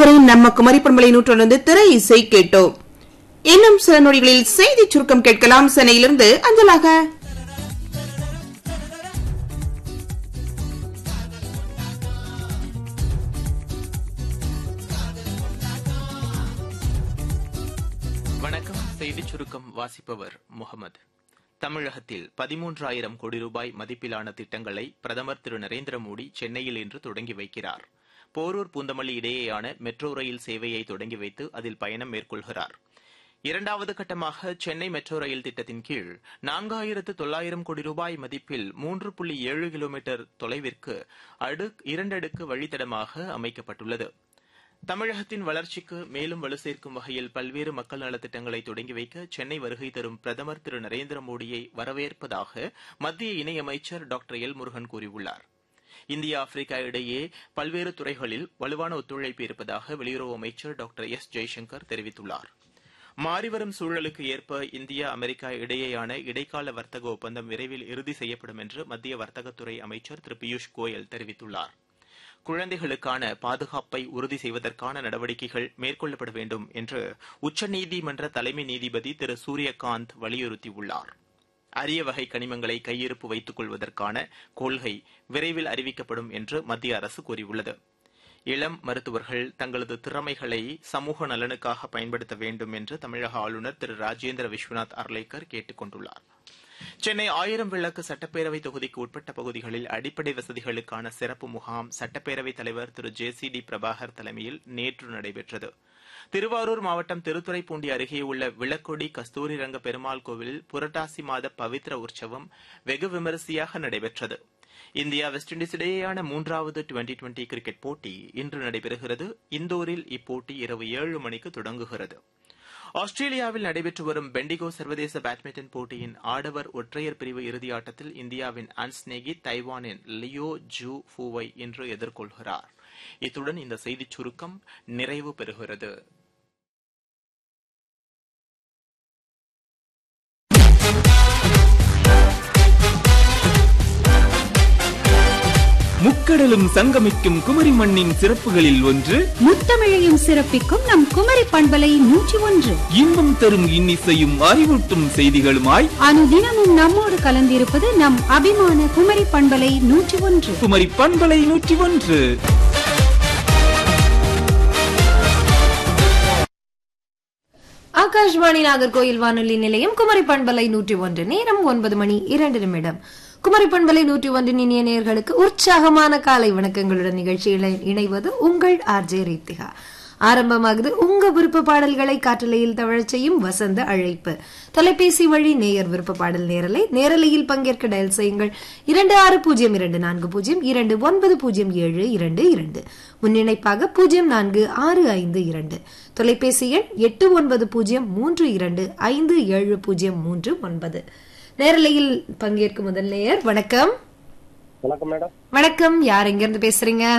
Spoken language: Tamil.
இதுவரை நம்ம குமரி பண்பலை நூற்றொன்று திரை இசை கேட்டோம் இன்னும் சில நொடிகளில் செய்தி சுருக்கம் கேட்கலாம் சென்னையிலிருந்து அஞ்சலாக வணக்கம் செய்திச் சுருக்கம் வாசிப்பவர் முகமது தமிழகத்தில் பதிமூன்றாயிரம் கோடி ரூபாய் மதிப்பிலான திட்டங்களை பிரதமர் திரு நரேந்திர மோடி சென்னையில் இன்று தொடங்கி வைக்கிறார் போரூர் பூந்தமல்லி இடையேயான மெட்ரோ ரயில் சேவையை தொடங்கி வைத்து அதில் பயணம் மேற்கொள்கிறார் இரண்டாவது கட்டமாக சென்னை மெட்ரோ ரயில் திட்டத்தின் கீழ் நான்காயிரத்து தொள்ளாயிரம் கோடி ரூபாய் மதிப்பில் மூன்று புள்ளி ஏழு கிலோமீட்டர் தொலைவிற்கு அடு இரண்டடுக்கு வழித்தடமாக அமைக்கப்பட்டுள்ளது தமிழகத்தின் வளர்ச்சிக்கு மேலும் வலு சேர்க்கும் வகையில் பல்வேறு மக்கள் நலத்திட்டங்களை தொடங்கி வைக்க சென்னை வருகை தரும் பிரதமர் திரு நரேந்திர மோடியை வரவேற்பதாக மத்திய இணையமைச்சர் டாக்டர் எல் முருகன் கூறியுள்ளார் இந்தியா ஆப்பிரிக்கா இடையே பல்வேறு துறைகளில் வலுவான ஒத்துழைப்பு இருப்பதாக வெளியுறவு அமைச்சர் டாக்டர் எஸ் ஜெய்சங்கர் தெரிவித்துள்ளார் மாறிவரும் சூழலுக்கு ஏற்ப இந்தியா அமெரிக்கா இடையேயான இடைக்கால வர்த்தக ஒப்பந்தம் விரைவில் இறுதி செய்யப்படும் என்று மத்திய வர்த்தகத்துறை அமைச்சர் திரு பியூஷ் கோயல் தெரிவித்துள்ளார் குழந்தைகளுக்கான பாதுகாப்பை உறுதி செய்வதற்கான நடவடிக்கைகள் மேற்கொள்ளப்பட வேண்டும் என்று உச்சநீதிமன்ற தலைமை நீதிபதி திரு சூரியகாந்த் வலியுறுத்தியுள்ளார் அரிய வகை கனிமங்களை கையிருப்பு வைத்துக் கொள்வதற்கான கொள்கை விரைவில் அறிவிக்கப்படும் என்று மத்திய அரசு கூறியுள்ளது இளம் மருத்துவர்கள் தங்களது திறமைகளை சமூக நலனுக்காக பயன்படுத்த வேண்டும் என்று தமிழக ஆளுநர் திரு ராஜேந்திர விஸ்வநாத் அர்லேக்கர் கேட்டுக் கொண்டுள்ளார் சென்னை ஆயிரம் விளக்கு சட்டப்பேரவை தொகுதிக்கு உட்பட்ட பகுதிகளில் அடிப்படை வசதிகளுக்கான சிறப்பு முகாம் சட்டப்பேரவைத் தலைவர் திரு ஜே சி டி பிரபாகர் தலைமையில் நேற்று நடைபெற்றது திருவாரூர் மாவட்டம் திருத்துறைப்பூண்டி அருகே உள்ள விளக்கொடி கஸ்தூரிரங்க பெருமாள் கோவிலில் புரட்டாசி மாத பவித்ர உற்சவம் வெகு விமரிசையாக நடைபெற்றது இந்தியா வெஸ்ட் இண்டீஸ் இடையேயான மூன்றாவது டுவெண்டி டுவெண்டி கிரிக்கெட் போட்டி இன்று நடைபெறுகிறது இந்தோரில் இப்போட்டி இரவு ஏழு மணிக்கு தொடங்குகிறது ஆஸ்திரேலியாவில் நடைபெற்று வரும் பெண்டிகோ சர்வதேச பேட்மிண்டன் போட்டியின் ஆடவர் ஒற்றையர் பிரிவு இறுதியாட்டத்தில் இந்தியாவின் அன்ஸ்நேகி தைவானின் லியோ ஜூ ஃபூவை இன்று எதிர்கொள்கிறார் இத்துடன் இந்த செய்திச் சுருக்கம் நிறைவு பெறுகிறது முக்கடலும் சங்கமிக்கும் குமரி மண்ணின் சிறப்புகளில் ஒன்று முத்தமிழையும் சிறப்பிக்கும் நம் குமரி பண்பலை நூற்றி ஒன்று இன்பம் தரும் இன்னிசையும் அறிவூட்டும் செய்திகளுமாய் அனுதினமும் நம்மோடு கலந்திருப்பது நம் அபிமான குமரி பண்பலை நூற்றி ஒன்று குமரி பண்பலை நூற்றி ஒன்று ஆகாஷ்வாணி நாகர்கோயில் வானொலி நிலையம் குமரி பண்பலை நூற்றி ஒன்று நேரம் ஒன்பது மணி இரண்டு நிமிடம் குமரி பண்பலை நூற்றி ஒன்றின் இனிய நேயர்களுக்கு உற்சாகமான காலை வணக்கங்களுடன் நிகழ்ச்சியில் இணைவது உங்கள் ஆர்ஜே ரீத்திகா ஆரம்பமாகுது உங்க விருப்ப பாடல்களை காற்றலையில் தவழச் செய்யும் வசந்த அழைப்பு தொலைபேசி வழி நேயர் விருப்ப பாடல் நேரலை நேரலையில் பங்கேற்க டயல் செய்யுங்கள் இரண்டு ஆறு பூஜ்ஜியம் இரண்டு நான்கு பூஜ்ஜியம் இரண்டு ஒன்பது பூஜ்ஜியம் ஏழு இரண்டு இரண்டு முன்னிணைப்பாக பூஜ்ஜியம் நான்கு ஆறு ஐந்து இரண்டு தொலைபேசி எண் எட்டு ஒன்பது பூஜ்ஜியம் மூன்று இரண்டு ஐந்து ஏழு பூஜ்ஜியம் மூன்று ஒன்பது நேரலையில் பங்கேற்கும் முதல் நேயர் வணக்கம் வணக்கம் மேடம் வணக்கம் யார் எங்க இருந்து பேசுறீங்க